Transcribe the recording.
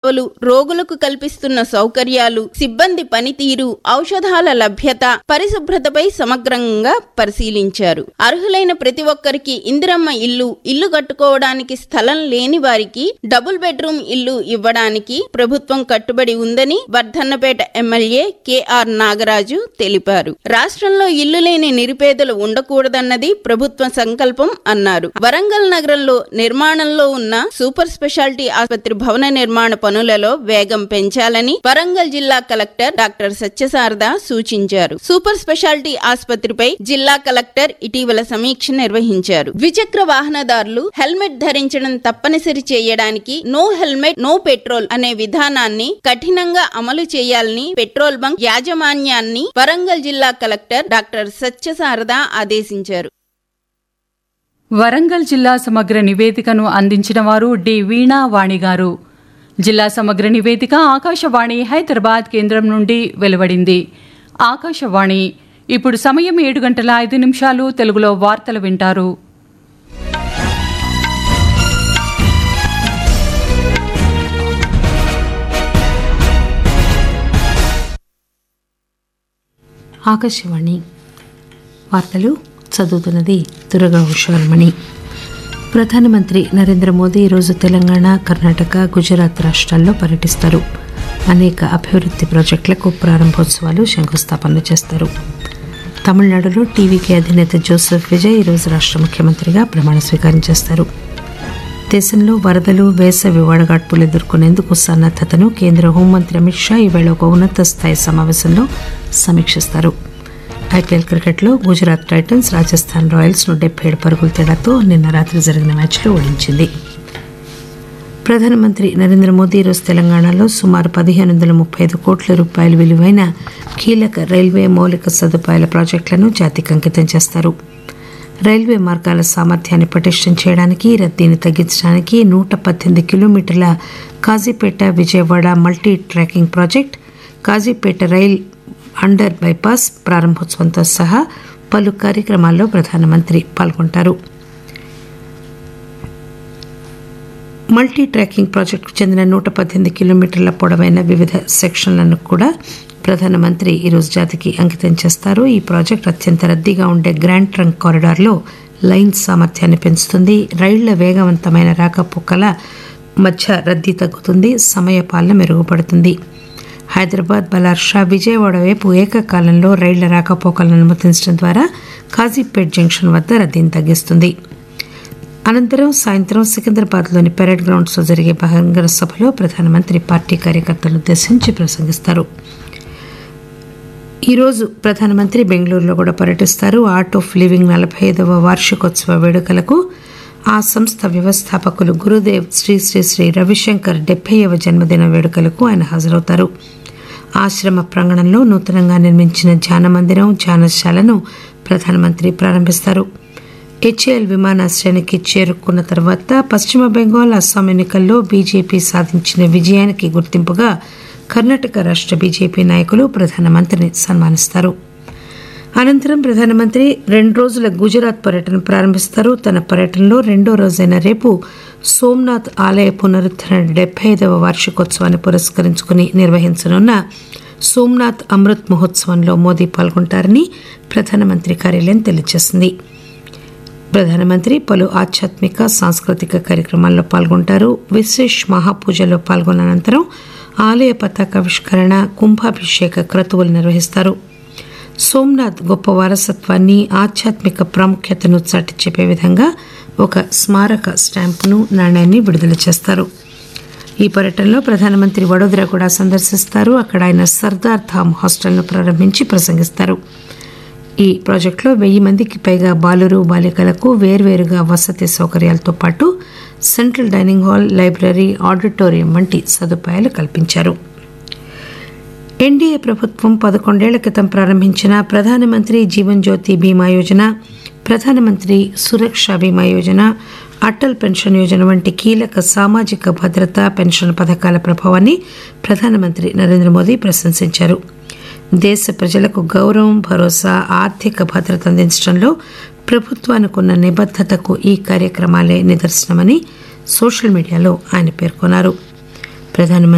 సేవలు రోగులకు కల్పిస్తున్న సౌకర్యాలు సిబ్బంది పనితీరు ఔషధాల లభ్యత పరిశుభ్రతపై సమగ్రంగా పరిశీలించారు అర్హులైన ప్రతి ఒక్కరికి ఇందిరమ్మ ఇల్లు ఇల్లు కట్టుకోవడానికి స్థలం లేని వారికి డబుల్ బెడ్రూమ్ ఇల్లు ఇవ్వడానికి ప్రభుత్వం కట్టుబడి ఉందని వర్ధన్నపేట ఎమ్మెల్యే కెఆర్ నాగరాజు తెలిపారు రాష్ట్రంలో ఇల్లు లేని నిరుపేదలు ఉండకూడదన్నది ప్రభుత్వ సంకల్పం అన్నారు వరంగల్ నగరంలో నిర్మాణంలో ఉన్న సూపర్ స్పెషాలిటీ ఆసుపత్రి భవన నిర్మాణ పనులలో వేగం పెంచాలని వరంగల్ జిల్లా కలెక్టర్ డాక్టర్ సత్యశారద సూచించారు సూపర్ స్పెషాలిటీ ఆసుపత్రిపై జిల్లా కలెక్టర్ ఇటీవల సమీక్ష నిర్వహించారు ద్విచక్ర వాహనదారులు హెల్మెట్ ధరించడం తప్పనిసరి చేయడానికి నో హెల్మెట్ నో పెట్రోల్ అనే విధానాన్ని కఠినంగా అమలు చేయాలని పెట్రోల్ బంక్ యాజమాన్యాన్ని వరంగల్ జిల్లా కలెక్టర్ డాక్టర్ సత్యశారద ఆదేశించారు వరంగల్ జిల్లా సమగ్ర నివేదికను అందించిన వారు డి వీణా వాణి గారు జిల్లా సమగ్ర నివేదిక ఆకాశవాణి హైదరాబాద్ కేంద్రం నుండి వెలువడింది ఆకాశవాణి ఇప్పుడు సమయం ఏడు గంటల ఐదు నిమిషాలు తెలుగులో వార్తలు వింటారు ఆకాశవాణి వార్తలు చదువుతున్నది దురగా హుషాల్మణి ప్రధానమంత్రి నరేంద్ర మోదీ ఈరోజు తెలంగాణ కర్ణాటక గుజరాత్ రాష్ట్రాల్లో పర్యటిస్తారు అనేక అభివృద్ధి ప్రాజెక్టులకు ప్రారంభోత్సవాలు శంకుస్థాపనలు చేస్తారు తమిళనాడులో టీవీకి అధినేత జోసెఫ్ విజయ్ ఈరోజు రాష్ట్ర ముఖ్యమంత్రిగా ప్రమాణ స్వీకారం చేస్తారు దేశంలో వరదలు వేసవి వడగాడ్పులు ఎదుర్కొనేందుకు సన్నద్దతను కేంద్ర హోంమంత్రి అమిత్ షా ఈవేళ ఒక ఉన్నత స్థాయి సమావేశంలో సమీక్షిస్తారు ఐపీఎల్ క్రికెట్లో గుజరాత్ టైటన్స్ రాజస్థాన్ రాయల్స్ ను డెబ్బై ఏడు పరుగుల తేడాతో నిన్న రాత్రి జరిగిన మ్యాచ్లో ఓడించింది ప్రధానమంత్రి నరేంద్ర మోదీ ఈరోజు తెలంగాణలో సుమారు పదిహేను వందల ముప్పై ఐదు కోట్ల రూపాయల విలువైన కీలక రైల్వే మౌలిక సదుపాయాల ప్రాజెక్టులను జాతికి అంకితం చేస్తారు రైల్వే మార్గాల సామర్థ్యాన్ని పటిష్టం చేయడానికి రద్దీని తగ్గించడానికి నూట పద్దెనిమిది కిలోమీటర్ల Kazipet Vijayawada multi tracking project Kazipet rail under bypass ప్రారంభోత్సవంతో సహా పలు కార్యక్రమాల్లో ప్రధానమంత్రి పాల్గొంటారు మల్టీ ట్రాకింగ్ ప్రాజెక్టుకు చెందిన నూట పద్దెనిమిది కిలోమీటర్ల పొడవైన వివిధ సెక్షన్లను కూడా ప్రధానమంత్రి ఈరోజు జాతికి అంకితం చేస్తారు ఈ ప్రాజెక్ట్ అత్యంత రద్దీగా ఉండే గ్రాండ్ ట్రంక్ కారిడార్లో లైన్ సామర్థ్యాన్ని పెంచుతుంది రైళ్ల వేగవంతమైన రాకపోకల మధ్య రద్దీ తగ్గుతుంది సమయపాలన మెరుగుపడుతుంది హైదరాబాద్ బలార్షా విజయవాడ వైపు ఏకకాలంలో రైళ్ల రాకపోకలను అనుమతించడం ద్వారా కాజీపేట్ జంక్షన్ వద్ద రద్దీని తగ్గిస్తుంది అనంతరం సాయంత్రం సికింద్రాబాద్లోని పెరేడ్ గ్రౌండ్స్లో జరిగే బహిరంగ సభలో ప్రధానమంత్రి పార్టీ కార్యకర్తలను ఉద్దేశించి ప్రసంగిస్తారు ఈరోజు ప్రధానమంత్రి బెంగళూరులో కూడా పర్యటిస్తారు ఆర్ట్ ఆఫ్ లివింగ్ నలభై ఐదవ వార్షికోత్సవ వేడుకలకు ఆ సంస్థ వ్యవస్థాపకులు గురుదేవ్ శ్రీ శ్రీ శ్రీ రవిశంకర్ డెబ్బైవ జన్మదిన వేడుకలకు ఆయన హాజరవుతారు ఆశ్రమ ప్రాంగణంలో నూతనంగా నిర్మించిన ధ్యాన మందిరం ధ్యానశాలను ప్రధానమంత్రి ప్రారంభిస్తారు హెచ్ఏఎల్ విమానాశ్రయానికి చేరుకున్న తర్వాత పశ్చిమ బెంగాల్ అస్సాం ఎన్నికల్లో బీజేపీ సాధించిన విజయానికి గుర్తింపుగా కర్ణాటక రాష్ట్ర బీజేపీ నాయకులు ప్రధానమంత్రిని సన్మానిస్తారు అనంతరం ప్రధానమంత్రి రెండు రోజుల గుజరాత్ పర్యటన ప్రారంభిస్తారు తన పర్యటనలో రెండో రోజైన రేపు సోమ్నాథ్ ఆలయ పునరుద్ధరణ డెబ్బై ఐదవ వార్షికోత్సవాన్ని పురస్కరించుకుని నిర్వహించనున్న సోమ్నాథ్ అమృత్ మహోత్సవంలో మోదీ పాల్గొంటారని ప్రధానమంత్రి కార్యాలయం తెలియజేసింది ప్రధానమంత్రి పలు ఆధ్యాత్మిక సాంస్కృతిక కార్యక్రమాల్లో పాల్గొంటారు విశేష్ మహాపూజలో పాల్గొన్న అనంతరం ఆలయ పతాకావిష్కరణ కుంభాభిషేక క్రతువులు నిర్వహిస్తారు సోమ్నాథ్ గొప్ప వారసత్వాన్ని ఆధ్యాత్మిక ప్రాముఖ్యతను చాటి చెప్పే విధంగా ఒక స్మారక స్టాంపును నాణ్యాన్ని విడుదల చేస్తారు ఈ పర్యటనలో ప్రధానమంత్రి వడోదర కూడా సందర్శిస్తారు అక్కడ ఆయన సర్దార్ ధామ్ హాస్టల్ను ప్రారంభించి ప్రసంగిస్తారు ఈ ప్రాజెక్టులో వెయ్యి మందికి పైగా బాలురు బాలికలకు వేర్వేరుగా వసతి సౌకర్యాలతో పాటు central dining hall library auditorium వంటి సదుపాయాలు కల్పించారు ఎన్డీఏ ప్రభుత్వం పదకొండేళ్ల క్రితం ప్రారంభించిన ప్రధానమంత్రి జీవన్ జ్యోతి బీమా యోజన ప్రధానమంత్రి సురక్ష బీమా యోజన అటల్ పెన్షన్ యోజన వంటి కీలక సామాజిక భద్రత పెన్షన్ పథకాల ప్రభావాన్ని ప్రధానమంత్రి నరేంద్ర మోదీ ప్రశంసించారు దేశ ప్రజలకు గౌరవం భరోసా ఆర్థిక భద్రత అందించడంలో ప్రభుత్వానికున్న నిబద్ధతకు ఈ కార్యక్రమాలే నిదర్శనమని సోషల్ మీడియాలో ఆయన పేర్కొన్నారు ప్రధానమంత్రి